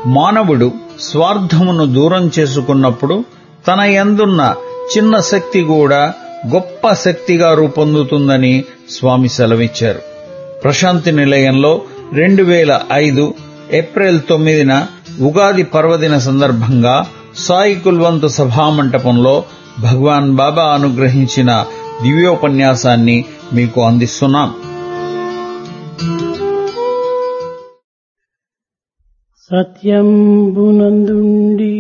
మానవుడు స్వార్థమును దూరం చేసుకున్నప్పుడు తన యందున్న చిన్న శక్తి కూడా గొప్ప శక్తిగా రూపొందుతుందని స్వామి సెలవిచ్చారు ప్రశాంతి నిలయంలో రెండు వేల ఐదు ఏప్రిల్ తొమ్మిదిన ఉగాది పర్వదిన సందర్భంగా సాయి కుల్వంతు సభామంటపంలో భగవాన్ బాబా అనుగ్రహించిన దివ్యోపన్యాసాన్ని మీకు అందిస్తున్నాం సత్యంబునందుండి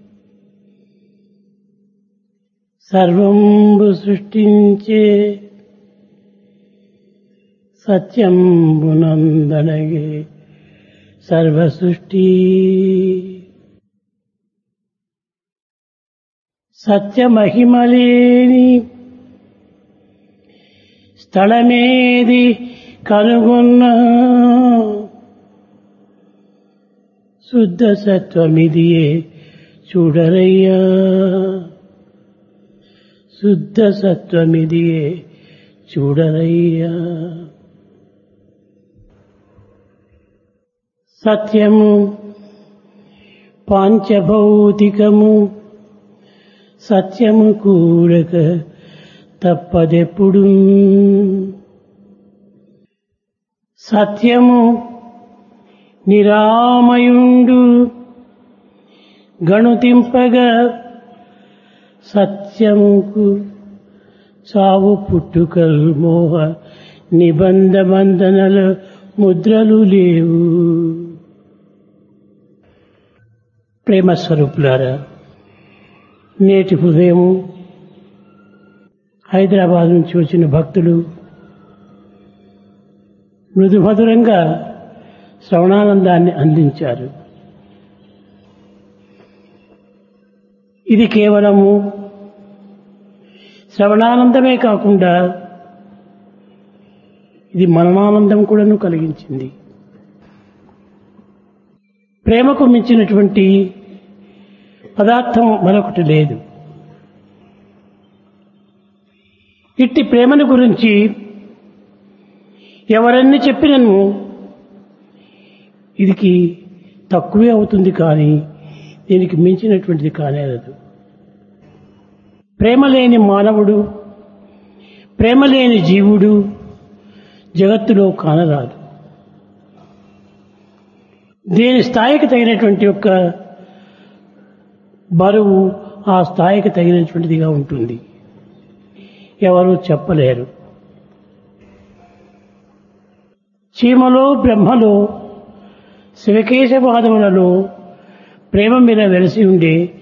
సర్వంబు సృష్టించే సత్యంబునందనగే సర్వ సృష్టి సత్యమహిమలేని స్థలమేది కనుగొన్నా శుద్ధ సత్వమిదియే చూడరయ్యా శుద్ధ సత్వమిదియే చూడరయ్యా సత్యము పాంచభౌతికము సత్యము కూడక తప్పదెప్పుడు సత్యము నిరామయుండు గణుతింపగా సత్యముకు చావు పుట్టుకలు మోహ నిబంధ బంధనల ముద్రలు లేవు ప్రేమ స్వరూపులారా నేటి హృదయము హైదరాబాద్ నుంచి వచ్చిన భక్తులు మృదుమధురంగా శ్రవణానందాన్ని అందించారు ఇది కేవలము శ్రవణానందమే కాకుండా ఇది మననానందం కూడాను కలిగించింది ప్రేమకు మించినటువంటి పదార్థం మరొకటి లేదు ఇట్టి ప్రేమను గురించి ఎవరన్నీ చెప్పినను ఇదికి తక్కువే అవుతుంది కానీ దీనికి మించినటువంటిది కానేరదు ప్రేమ లేని మానవుడు ప్రేమ లేని జీవుడు జగత్తులో కానరాదు దీని స్థాయికి తగినటువంటి యొక్క బరువు ఆ స్థాయికి తగినటువంటిదిగా ఉంటుంది ఎవరు చెప్పలేరు చీమలో బ్రహ్మలో శివకేశవాదములలో ప్రేమ మీద వెలసి ఉండే